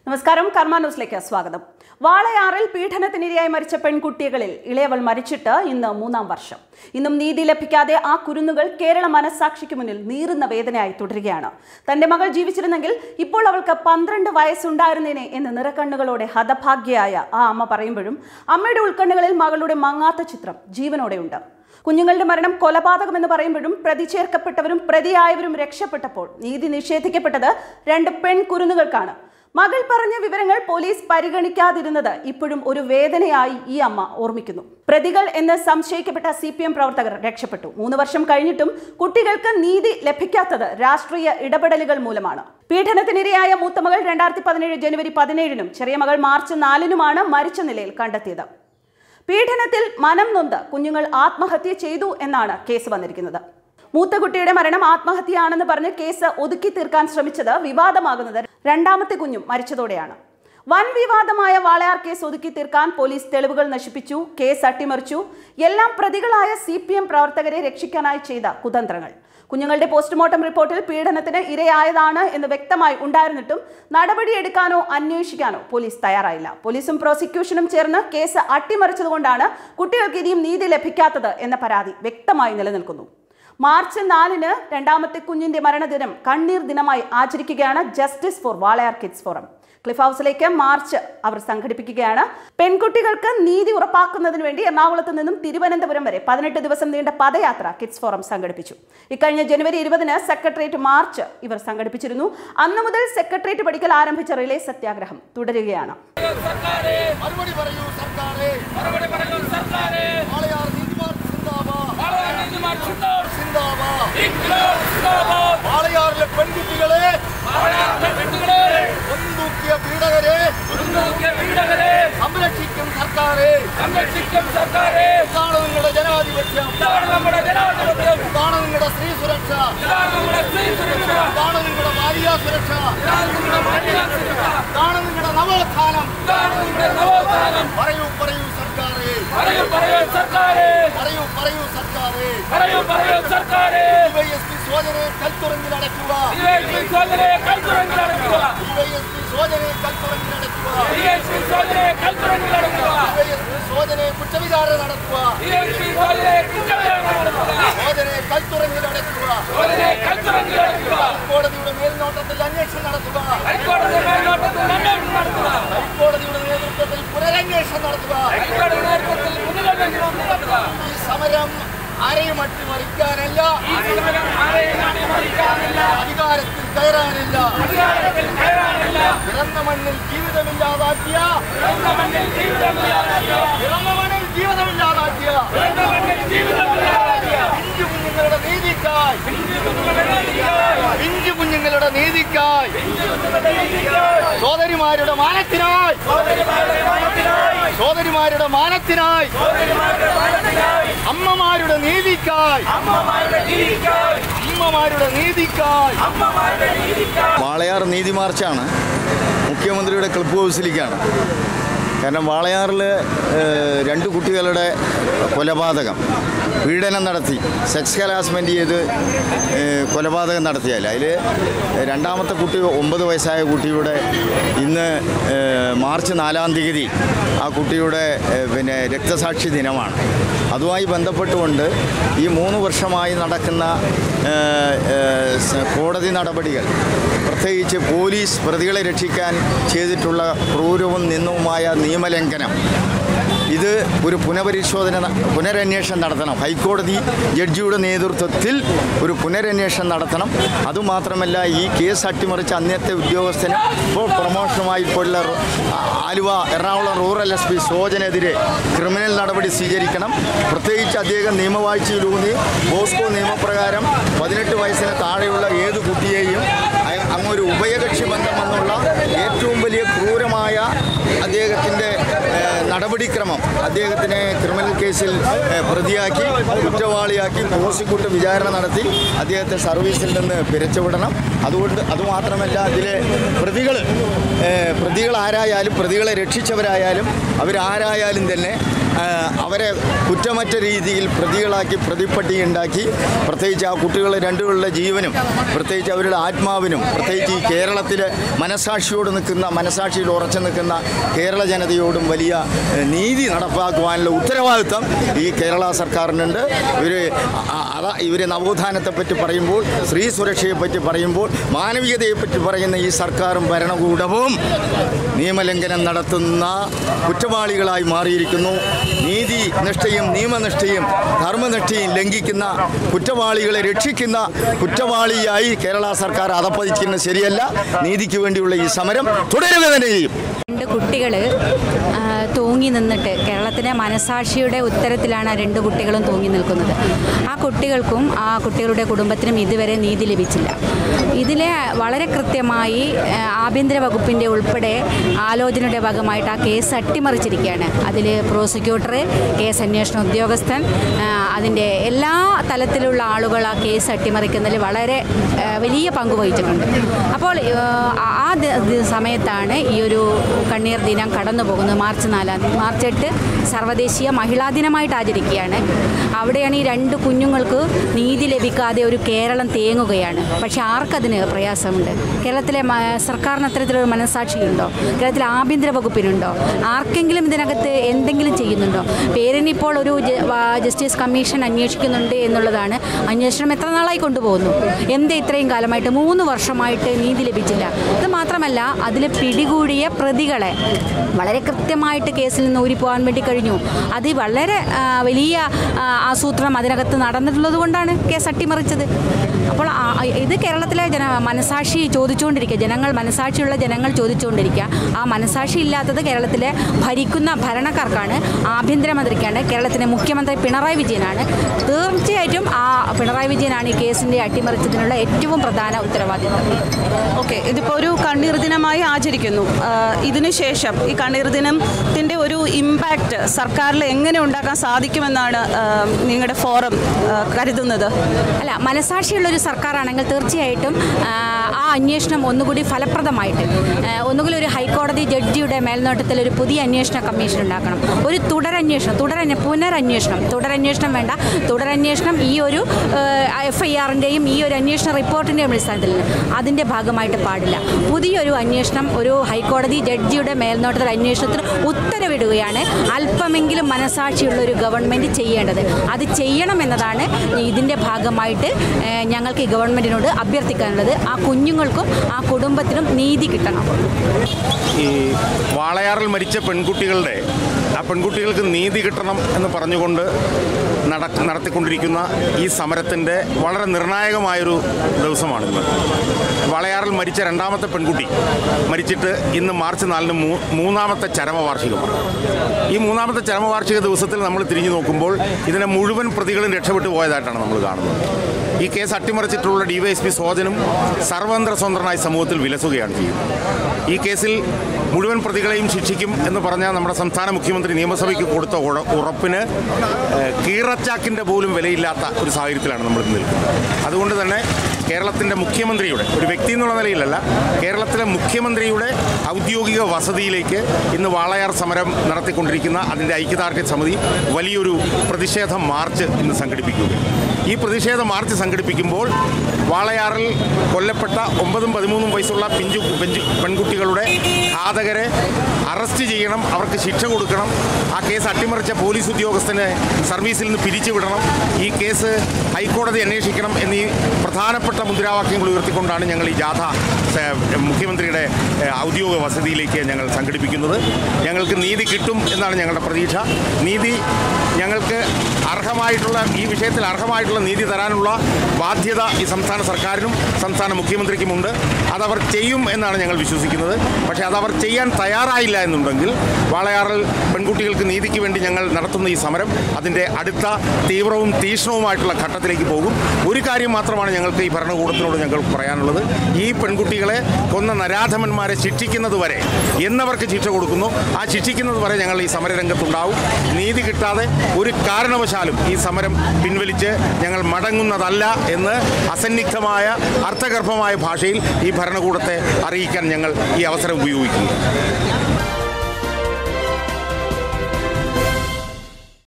നമസ്കാരം കർമ്മ ന്യൂസിലേക്ക് സ്വാഗതം വാളയാറിൽ പീഡനത്തിനിരയായി മരിച്ച പെൺകുട്ടികളിൽ ഇളയവൾ മരിച്ചിട്ട് ഇന്ന് മൂന്നാം വർഷം ഇന്നും നീതി ലഭിക്കാതെ ആ കുരുന്നുകൾ കേരള മനസ്സാക്ഷിക്ക് മുന്നിൽ നീറുന്ന വേദനയായി തുടരുകയാണ് തന്റെ മകൾ ജീവിച്ചിരുന്നെങ്കിൽ ഇപ്പോൾ അവൾക്ക് പന്ത്രണ്ട് വയസ്സുണ്ടായിരുന്നേനെ എന്ന് നിറക്കണ്ണുകളോടെ ഹതഭാഗ്യയായ ആ അമ്മ പറയുമ്പോഴും അമ്മയുടെ ഉൾക്കണ്ണുകളിൽ മകളുടെ മങ്ങാത്ത ചിത്രം ജീവനോടെയുണ്ട് കുഞ്ഞുങ്ങളുടെ മരണം കൊലപാതകമെന്ന് പറയുമ്പോഴും പ്രതി ചേർക്കപ്പെട്ടവരും പ്രതിയായവരും രക്ഷപ്പെട്ടപ്പോൾ നീതി നിഷേധിക്കപ്പെട്ടത് രണ്ട് പെൺകുരുന്നുകൾക്കാണ് മകൾ പറഞ്ഞ വിവരങ്ങൾ പോലീസ് പരിഗണിക്കാതിരുന്നത് ഇപ്പോഴും ഒരു വേദനയായി ഈ അമ്മ ഓർമ്മിക്കുന്നു പ്രതികൾ എന്ന് സംശയിക്കപ്പെട്ട സി പി എം പ്രവർത്തകർ രക്ഷപ്പെട്ടു മൂന്ന് വർഷം കഴിഞ്ഞിട്ടും കുട്ടികൾക്ക് നീതി ലഭിക്കാത്തത് രാഷ്ട്രീയ ഇടപെടലുകൾ മൂലമാണ് പീഡനത്തിനിരയായ മൂത്തമകൾ രണ്ടായിരത്തി പതിനേഴ് ജനുവരി പതിനേഴിനും ചെറിയ മകൾ മാർച്ച് നാലിനുമാണ് മരിച്ച നിലയിൽ കണ്ടെത്തിയത് പീഡനത്തിൽ മനം നൊന്ത് കുഞ്ഞുങ്ങൾ ആത്മഹത്യ ചെയ്തു എന്നാണ് കേസ് വന്നിരിക്കുന്നത് മൂത്ത കുട്ടിയുടെ മരണം ആത്മഹത്യയാണെന്ന് പറഞ്ഞ് കേസ് ഒതുക്കി തീർക്കാൻ ശ്രമിച്ചത് വിവാദമാകുന്നത് രണ്ടാമത്തെ കുഞ്ഞും മരിച്ചതോടെയാണ് വൻ വിവാദമായ വാളയാർ കേസ് ഒതുക്കി തീർക്കാൻ പോലീസ് തെളിവുകൾ നശിപ്പിച്ചു കേസ് അട്ടിമറിച്ചു എല്ലാം പ്രതികളായ സി പി എം പ്രവർത്തകരെ രക്ഷിക്കാനായി ചെയ്ത കുതന്ത്രങ്ങൾ കുഞ്ഞുങ്ങളുടെ പോസ്റ്റ്മോർട്ടം റിപ്പോർട്ടിൽ പീഡനത്തിന് ഇരയായതാണ് എന്ന് വ്യക്തമായി ഉണ്ടായിരുന്നിട്ടും നടപടിയെടുക്കാനോ അന്വേഷിക്കാനോ പോലീസ് തയ്യാറായില്ല പോലീസും പ്രോസിക്യൂഷനും ചേർന്ന് കേസ് അട്ടിമറിച്ചതുകൊണ്ടാണ് കുട്ടികൾക്ക് ഇനിയും നീതി ലഭിക്കാത്തത് എന്ന പരാതി വ്യക്തമായി നിലനിൽക്കുന്നു മാർച്ച് നാലിന് രണ്ടാമത്തെ കുഞ്ഞിന്റെ മരണദിനം കണ്ണീർ ദിനമായി ആചരിക്കുകയാണ് justice for Walayar kids forum Cliff ഹൗസിലേക്ക് മാർച്ച് അവർ സംഘടിപ്പിക്കുകയാണ് പെൺകുട്ടികൾക്ക് നീതി ഉറപ്പാക്കുന്നതിന് വേണ്ടി എറണാകുളത്ത് നിന്നും തിരുവനന്തപുരം വരെ പതിനെട്ട് ദിവസം നീണ്ട പദയാത്ര കിഡ്സ് ഫോറം സംഘടിപ്പിച്ചു ഇക്കഴിഞ്ഞ ജനുവരി ഇരുപതിന് സെക്രട്ടേറിയറ്റ് മാർച്ച് ഇവർ സംഘടിപ്പിച്ചിരുന്നു അന്നു മുതൽ സെക്രട്ടേറിയറ്റ് പഠിക്കൽ ആരംഭിച്ച റിലേ സത്യാഗ്രഹം തുടരുകയാണ് മറുപടി പറയൂ സർക്കാരെ മറുപടി പറയൂ സർക്കാരെ വാളയാർ നീതിമാർ സിന്ദാബാദ് വാളയാർ നീതിമാൻ സിന്ദാബാദ്. സിന്ദാബാദ് ഇൻക്ലാബ് സിന്ദാബാദ്. വാളയാറിലെ പെൺകുട്ടികളെ വാളയാറിലെ പെണ്ണുങ്ങളെ ഒന്നൂക്കിയ പീഡകരെ ഉന്നതോക്കിയ പീഡകരെ സംരക്ഷിക്കും സർക്കാരെ സംരക്ഷിക്കും സർക്കാരെ ഇതാണ് നിങ്ങളുടെ ജനാധിപത്യം ഇതാണ് നമ്മുടെ ജനാധിപത്യം ഇതാണ് നിങ്ങളുടെ സ്ത്രീ സുരക്ഷ ഇതാണ് നമ്മുടെ സ്ത്രീ സുരക്ഷ ഇതാണ് നിങ്ങളുടെ ഭാര്യ സുരക്ഷ ഇതാണ് നമ്മുടെ മഹിളാ സുരക്ഷ ഇതാണ് നിങ്ങളുടെ നവോത്ഥാനം ഇതാണ് നമ്മുടെ നവോത്ഥാനം പറയൂ പറയൂ സർക്കാരെ പറയൂ പറയൂ സർക്കാരെ പറയൂ പറയൂ സർക്കാരെ പറയൂ പറയൂ സർക്കാരെ ഡിവൈഎസ്പി സോജനെ കൽത്തുറങ്കിൽ അടയ്ക്കുക ഡിവൈഎസ്പി സോദരെ കൽത്തുറങ്കിൽ അടക്കുക ഡിവൈഎസ്പി സോജനെ കൽത്തുറങ്കിൽ അടയ്ക്കുക ഡിവൈഎസ്പി സോദരെ കൽത്തുറങ്കിൽ അടക്കുക ഡിവൈഎസ്പി സോജനെ കുറ്റവിചാരണ നടത്തുക ഡിവൈഎസ്പി സോദരെ കുറ്റവിചാരണ നടത്തുക സോജനെ കൽത്തുറങ്കിൽ അടയ്ക്കുക സോദരെ കൽത്തുറങ്കിൽ അടക്കുക കോടതിയുടെ മേൽനോട്ടത്തിൽ അന്വേഷണം നടത്തുക ഹൈക്കോടതി മേൽനോട്ടത്തിൽ അന്വേഷണം നടത്തുക ഹൈക്കോടതിയുടെ നേതൃത്വത്തിൽ പുനരന്വേഷണം നടത്തുക ഹൈക്കോടതി നേതൃത്വത്തിൽ പുനരന്വേഷണം നടത്തുക ഈ സമരം ആരെയും അട്ടിമറിക്കാനല്ല ഈ സമരം ആരെയും അട്ടിമറിക്കാനല്ല അധികാരത്തിൽ കയറാനല്ല അധികാരത്തിൽ കയറാനല്ല പിറന്ന മണ്ണിൽ ജീവിതമില്ലാതാക്കിയ പിറന്ന മണ്ണിൽ ജീവിതമില്ലാതാക്കിയ പിറന്ന മണ്ണിൽ ജീവിതമില്ലാതാക്കിയ പിറന്ന മണ്ണിൽ ജീവിതമില്ലാതാക്കിയ പിഞ്ചു കുഞ്ഞുങ്ങളുടെ നീതിക്കായി കുഞ്ഞുങ്ങളുടെ നീതിക്കായി, പിഞ്ചു കുഞ്ഞുങ്ങളുടെ നീതിക്കായി കുഞ്ഞുങ്ങളുടെ നീതിക്കായി, സോദരിമാരുടെ മാനത്തിനായി സഹോദരിമാരുടെ മാനത്തിനായി, സോദരിമാരുടെ മാനത്തിനായി സഹോദരിമാരുടെ മാനത്തിനായി, അമ്മമാരുടെ നീതിക്കായി അമ്മമാരുടെ നീതിക്കായി, അമ്മമാരുടെ നീതിക്കായി അമ്മമാരുടെ നീതിക്കായി വാളയാർ നീതി മാർച്ചാണ് മുഖ്യമന്ത്രിയുടെ ക്ലബ് ഹൗസിലേക്കാണ് കാരണം വാളയാറിൽ ഏഹ്, രണ്ട് കുട്ടികളുടെ കൊലപാതകം പീഡനം നടത്തി സെക്സ് ഹരാസ്മെൻറ്റ് ചെയ്ത് ഏഹ്, കൊലപാതകം നടത്തിയാൽ അതിൽ രണ്ടാമത്തെ കുട്ടി ഒമ്പത് വയസ്സായ കുട്ടിയുടെ ഇന്ന് ഏഹ്, മാർച്ച് നാലാം തീയതി ആ കുട്ടിയുടെ ഏഹ്, പിന്നെ രക്തസാക്ഷി ദിനമാണ് അതുമായി ബന്ധപ്പെട്ടുകൊണ്ട് ഈ മൂന്ന് വർഷമായി നടക്കുന്ന ഏഹ്, ഏഹ്, സ- കോടതി നടപടികൾ പ്രത്യേകിച്ച് പോലീസ് പ്രതികളെ രക്ഷിക്കാൻ ചെയ്തിട്ടുള്ള ക്രൂരവും നിന്നുമായ നിയമലംഘനം ഇത് ഒരു പുനഃപരിശോധന ന- പുനരന്വേഷണം നടത്തണം ഹൈക്കോടതി ജഡ്ജിയുടെ നേതൃത്വത്തിൽ ഒരു പുനരന്വേഷണം നടത്തണം അതുമാത്രമല്ല ഈ കേസ് അട്ടിമറിച്ച അന്നത്തെ ഉദ്യോഗസ്ഥന് ഇപ്പോൾ പ്രൊമോഷനുമായി ഇപ്പോഴുള്ള റോ- Aluva Ernakulam rural S P സോജനെതിരെ ക്രിമിനൽ നടപടി സ്വീകരിക്കണം പ്രത്യേകിച്ച് അദ്ദേഹം നിയമവാഴ്ചയിലൂന്നി ബോസ്കോ നിയമപ്രകാരം പതിനെട്ട് വയസ്സിന് താഴെയുള്ള ഏത് കുട്ടിയെയും അയ- അങ്ങൊരു ഉഭയകക്ഷി ബന്ധം എന്നുള്ള ഏറ്റവും വലിയ ക്രൂരമായ അദ്ദേഹത്തിൻ്റെ ഏഹ്, നടപടിക്രമം അദ്ദേഹത്തിനെ ക്രിമിനൽ കേസിൽ ഏഹ്, പ്രതിയാക്കി കുറ്റവാളിയാക്കി പ്രോസിക്യൂട്ട് വിചാരണ നടത്തി അദ്ദേഹത്തെ സർവീസിൽ നിന്ന് പിരിച്ചുവിടണം അതുകൊണ്ട് അതുമാത്രമല്ല അതിലെ പ്രതികൾ പ്രതികൾ ആരായാലും പ്രതികളെ രക്ഷിച്ചവരായാലും അവരാരായാലും തന്നെ ആ, അവരെ കുറ്റമറ്റ രീതിയിൽ പ്രതികളാക്കി പ്രതിപ്പട്ടി ഉണ്ടാക്കി പ്രത്യേകിച്ച് ആ കുട്ടികളെ രണ്ടുപേരുടെ ജീവനും പ്രത്യേകിച്ച് അവരുടെ ആത്മാവിനും പ്രത്യേകിച്ച് ഈ കേരളത്തിലെ മനസാക്ഷിയോട് നിൽക്കുന്ന മനസാക്ഷിയിൽ ഉറച്ചു നിൽക്കുന്ന കേരള ജനതയോടും വലിയ ഏഹ്, നീതി നടപ്പാക്കുവാനുള്ള ഉത്തരവാദിത്തം ഈ കേരള സർക്കാരിനുണ്ട് ഇവർ അതാ ഇവർ നവോത്ഥാനത്തെപ്പറ്റി പറയുമ്പോൾ സ്ത്രീ സുരക്ഷയെപ്പറ്റി പറയുമ്പോൾ മാനവികതയെപ്പറ്റി പറയുന്ന ഈ സർക്കാരും ഭരണകൂടവും നിയമലംഘനം നടത്തുന്ന കുറ്റവാളികളായി മാറിയിരിക്കുന്നു നീതി നിഷ്ഠയും നിയമനിഷ്ഠയും ധർമ്മനിഷ്ഠയും ലംഘിക്കുന്ന കുറ്റവാളികളെ രക്ഷിക്കുന്ന കുറ്റവാളിയായി കേരള സർക്കാർ അതപ്പതിക്കുന്നത് ശരിയല്ല നീതിക്ക് വേണ്ടിയുള്ള ഈ സമരം തുടരുക തന്നെ ചെയ്യും രണ്ട് കുട്ടികൾ തൂങ്ങി നിന്നിട്ട് കേരളത്തിലെ മനസാക്ഷിയുടെ ഉത്തരത്തിലാണ് ആ രണ്ട് കുട്ടികളും തൂങ്ങി നിൽക്കുന്നത് ആ കുട്ടികൾക്കും ആ കുട്ടികളുടെ കുടുംബത്തിനും ഇതുവരെ നീതി ലഭിച്ചില്ല ഇതിലെ വളരെ കൃത്യമായി ആ, ആഭ്യന്തര വകുപ്പിൻ്റെ ഉൾപ്പെടെ ആലോചനയുടെ ഭാഗമായിട്ട് ആ കേസ് അട്ടിമറിച്ചിരിക്കുകയാണ് അതിൽ പ്രോസിക്യൂട്ടർ കേസ് അന്വേഷണ ഉദ്യോഗസ്ഥൻ ആ, അതിൻ്റെ എല്ലാ തലത്തിലുള്ള ആളുകൾ ആ കേസ് അട്ടിമറിക്കുന്നതിൽ വളരെ ആ, വലിയ പങ്ക് വഹിച്ചിട്ടുണ്ട് അപ്പോൾ ആ, ആ ദ- ദ- സമയത്താണ് ഈ ഒരു കണ്ണീർ ദിനം കടന്നു പോകുന്നത് മാർച്ച് നാലാം തീയതി മാർച്ച് എട്ട് സർവ്വദേശീയ മഹിളാ ദിനമായിട്ട് ആചരിക്കുകയാണ് അവിടെയാണ് ഈ രണ്ട് കുഞ്ഞുങ്ങൾക്ക് നീതി ലഭിക്കാതെ ഒരു കേരളം തേങ്ങുകയാണ് പക്ഷെ ആർക്കതിന് പ്രയാസമുണ്ട് കേരളത്തിലെ മ- സർക്കാരിന് അത്തരത്തിലൊരു മനസ്സാക്ഷിയുണ്ടോ കേരളത്തിലെ ആഭ്യന്തര വകുപ്പിനുണ്ടോ ആർക്കെങ്കിലും ഇതിനകത്ത് എന്തെങ്കിലും ചെയ്യുന്നുണ്ടോ പേരിനിപ്പോൾ ഒരു ജ- വാ- ജസ്റ്റിസ് കമ്മീഷൻ അന്വേഷിക്കുന്നുണ്ട് എന്നുള്ളതാണ് അന്വേഷണം എത്ര നാളായി കൊണ്ടുപോകുന്നു എന്തേ ഇത്രയും കാലമായിട്ട് മൂന്ന് വർഷമായിട്ട് നീതി ലഭിച്ചില്ല ഇത് മാത്രമല്ല അതിൽ പിടികൂടിയ പ്രതികളെ വളരെ കൃത്യമായിട്ട് കേസിൽ നിന്ന് ഊരിപ്പോകാൻ വേണ്ടി കഴിഞ്ഞു അത് വളരെ ആ, വലിയ ആ, ആസൂത്രണം അതിനകത്ത് നടന്നിട്ടുള്ളത് കൊണ്ടാണ് കേസ് അട്ടിമറിച്ചത് അപ്പോൾ ആ- ആ- ഇത് കേരളത്തിലെ ജന മനസാക്ഷി ചോദിച്ചുകൊണ്ടിരിക്കുക ജനങ്ങൾ മനസാക്ഷിയുള്ള ജനങ്ങൾ ചോദിച്ചുകൊണ്ടിരിക്കുക ആ മനസാക്ഷി ഇല്ലാത്തത് കേരളത്തിലെ ഭരിക്കുന്ന ഭരണക്കാർക്കാണ് ആഭ്യന്തരമന്ത്രിക്കാണ് കേരളത്തിലെ മുഖ്യമന്ത്രി പിണറായി വിജയനാണ് തീർച്ചയായിട്ടും ആ പിണറായി വിജയനാണ് ഈ കേസിൻ്റെ അട്ടിമറിച്ചതിനുള്ള ഏറ്റവും പ്രധാന ഉത്തരവാദിത്വം ഓക്കെ ഇതിപ്പോൾ ഒരു കണ്ണീർ ദിനമായി ആചരിക്കുന്നു ആ, ഇതിനുശേഷം ഈ കണ്ണീർ ദിനത്തിൻ്റെ ഒരു ഇമ്പാക്റ്റ് സർക്കാരിൽ എങ്ങനെ ഉണ്ടാക്കാൻ സാധിക്കുമെന്നാണ് ആ, നിങ്ങളുടെ ഫോറം ആ, കരുതുന്നത് അല്ല മനസാക്ഷിയുള്ള ഒരു സർക്കാരാണെങ്കിൽ തീർച്ചയായിട്ടും ആ, ആ അന്വേഷണം ഒന്നുകൂടി ഫലപ്രദമായിട്ട് ആ, ഒന്നുകിൽ ഒരു ഹൈക്കോടതി ജഡ്ജിയുടെ മേൽനോട്ടത്തിൽ ഒരു പുതിയ അന്വേഷണ കമ്മീഷൻ ഉണ്ടാക്കണം ഒരു തുടരന്വേഷണം തുടരന്വ പുനരന്വേഷണം തുടരന്വേഷണം വേണ്ട തുടരന്വേഷണം ഈ ഒരു എഫ് ഐ ആറിൻ്റെയും ഈ ഒരു അന്വേഷണ റിപ്പോർട്ടിൻ്റെയും അടിസ്ഥാനത്തിൽ അതിൻ്റെ ഭാഗമായിട്ട് പാടില്ല പുതിയൊരു അന്വേഷണം ഒരു ഹൈക്കോടതി ജഡ്ജിയുടെ മേൽനോട്ടത്തിൽ അന്വേഷണത്തിന് ഉത്തരവിടുകയാണ് അല്പമെങ്കിലും മനസാക്ഷിയുള്ള ഒരു ഗവൺമെൻറ് ചെയ്യേണ്ടത് അത് ചെയ്യണം എന്നതാണ് ഇതിൻ്റെ ഭാഗമായിട്ട് ഏഹ്, ഞങ്ങൾക്ക് ഈ ഗവൺമെൻറ്റിനോട് അഭ്യർത്ഥിക്കാനുള്ളത് ആ കുഞ്ഞുങ്ങൾക്കും ആ കുടുംബത്തിനും നീതി കിട്ടണം ഈ വാളയാറിൽ മരിച്ച പെൺകുട്ടികളുടെ ആ പെൺകുട്ടികൾക്ക് നീതി കിട്ടണം എന്ന് പറഞ്ഞുകൊണ്ട് നട നടത്തിക്കൊണ്ടിരിക്കുന്ന ഈ സമരത്തിൻ്റെ വളരെ നിർണായകമായൊരു ദിവസമാണിന്ന് വാളയാറിൽ മരിച്ച രണ്ടാമത്തെ പെൺകുട്ടി മരിച്ചിട്ട് ഇന്ന് മാർച്ച് നാലിന് മൂ മൂന്നാമത്തെ ചരമവാർഷികമാണ് ഈ മൂന്നാമത്തെ ചരമവാർഷിക ദിവസത്തിൽ നമ്മൾ തിരിഞ്ഞു നോക്കുമ്പോൾ ഇതിനെ മുഴുവൻ പ്രതികളും രക്ഷപ്പെട്ടു പോയതായിട്ടാണ് നമ്മൾ കാണുന്നത് ഈ കേസ് അട്ടിമറിച്ചിട്ടുള്ള ഡിവൈഎസ്പി സോജനും സർവതന്ത്ര സ്വതന്ത്രനായി സമൂഹത്തിൽ വിലസുകയാണ് ചെയ്യുന്നത് ഈ കേസിൽ മുഴുവൻ പ്രതികളെയും ശിക്ഷിക്കും എന്ന് പറഞ്ഞാൽ നമ്മുടെ സംസ്ഥാന മുഖ്യമന്ത്രി നിയമസഭയ്ക്ക് കൊടുത്ത ഉറ- ഉറപ്പിന് ഏഹ്, കീറച്ചാക്കിൻ്റെ പോലും വിലയില്ലാത്ത ഒരു സാഹചര്യത്തിലാണ് നമ്മൾ ഇന്ന് നിൽക്കുന്നത് അതുകൊണ്ട് തന്നെ കേരളത്തിൻ്റെ മുഖ്യമന്ത്രിയുടെ ഒരു വ്യക്തി എന്നുള്ള നിലയിലല്ല കേരളത്തിലെ മുഖ്യമന്ത്രിയുടെ ഔദ്യോഗിക വസതിയിലേക്ക് ഇന്ന് വാളയാർ സമരം നടത്തിക്കൊണ്ടിരിക്കുന്ന അതിൻ്റെ ഐക്യദാർഢ്യ സമിതി വലിയൊരു പ്രതിഷേധ മാർച്ച് ഇന്ന് സംഘടിപ്പിക്കുകയാണ് ഈ പ്രതിഷേധ മാർച്ച് സംഘടിപ്പിക്കുമ്പോൾ വാളയാറിൽ കൊല്ലപ്പെട്ട ഒമ്പതും പതിമൂന്നും വയസ്സുള്ള പിഞ്ചു പെഞ്ചു പെൺകുട്ടികളുടെ ഘാതകരെ അറസ്റ്റ് ചെയ്യണം അവർക്ക് ശിക്ഷ കൊടുക്കണം ആ കേസ് അട്ടിമറിച്ച പോലീസ് ഉദ്യോഗസ്ഥനെ സർവീസിൽ നിന്ന് പിരിച്ചുവിടണം ഈ കേസ് ഹൈക്കോടതി അന്വേഷിക്കണം എന്നീ പ്രധാനപ്പെട്ട മുദ്രാവാക്യങ്ങൾ ഉയർത്തിക്കൊണ്ടാണ് ഞങ്ങൾ ഈ ജാഥ സ- മുഖ്യമന്ത്രിയുടെ ഏഹ്, ഔദ്യോഗിക വസതിയിലേക്ക് ഞങ്ങൾ സംഘടിപ്പിക്കുന്നത് ഞങ്ങൾക്ക് നീതി കിട്ടും എന്നാണ് ഞങ്ങളുടെ പ്രതീക്ഷ നീതി ഞങ്ങൾക്ക് അർഹമായിട്ടുള്ള ഈ വിഷയത്തിൽ അർഹമായിട്ടുള്ള നീതി തരാനുള്ള ബാധ്യത ഈ സംസ്ഥാന സർക്കാരിനും സംസ്ഥാന മുഖ്യമന്ത്രിക്കുമുണ്ട് അതവർ ചെയ്യും എന്നാണ് ഞങ്ങൾ വിശ്വസിക്കുന്നത് പക്ഷേ അതവർ ചെയ്യാൻ തയ്യാറായില്ല എന്നുണ്ടെങ്കിൽ വാളയാറിൽ പെൺകുട്ടികൾക്ക് നീതിക്ക് വേണ്ടി ഞങ്ങൾ നടത്തുന്ന ഈ സമരം അതിൻ്റെ അടുത്ത തീവ്രവും തീക്ഷ്ണവുമായിട്ടുള്ള ഘട്ടത്തിലേക്ക് പോകും ഒരു കാര്യം മാത്രമാണ് ഞങ്ങൾക്ക് ഈ ഭരണകൂടത്തിനോട് ഞങ്ങൾക്ക് പറയാനുള്ളത് ഈ പെൺകുട്ടികളെ കൊന്ന നരാധമന്മാരെ ശിക്ഷിക്കുന്നത് വരെ എന്നവർക്ക് ശിക്ഷ കൊടുക്കുന്നു ആ ശിക്ഷിക്കുന്നത് വരെ ഞങ്ങൾ ഈ സമരരംഗത്തുണ്ടാവും നീതി കിട്ടാതെ ഒരു കാരണവശാലും ഈ സമരം പിൻവലിച്ച് ഞങ്ങൾ മടങ്ങുന്നതല്ല എന്ന് അസന്നിഗ്ധമായ അർത്ഥഗർഭമായ ഭാഷയിൽ ഈ ഭരണകൂടത്തെ അറിയിക്കാൻ ഞങ്ങൾ ഈ അവസരം ഉപയോഗിക്കുന്നു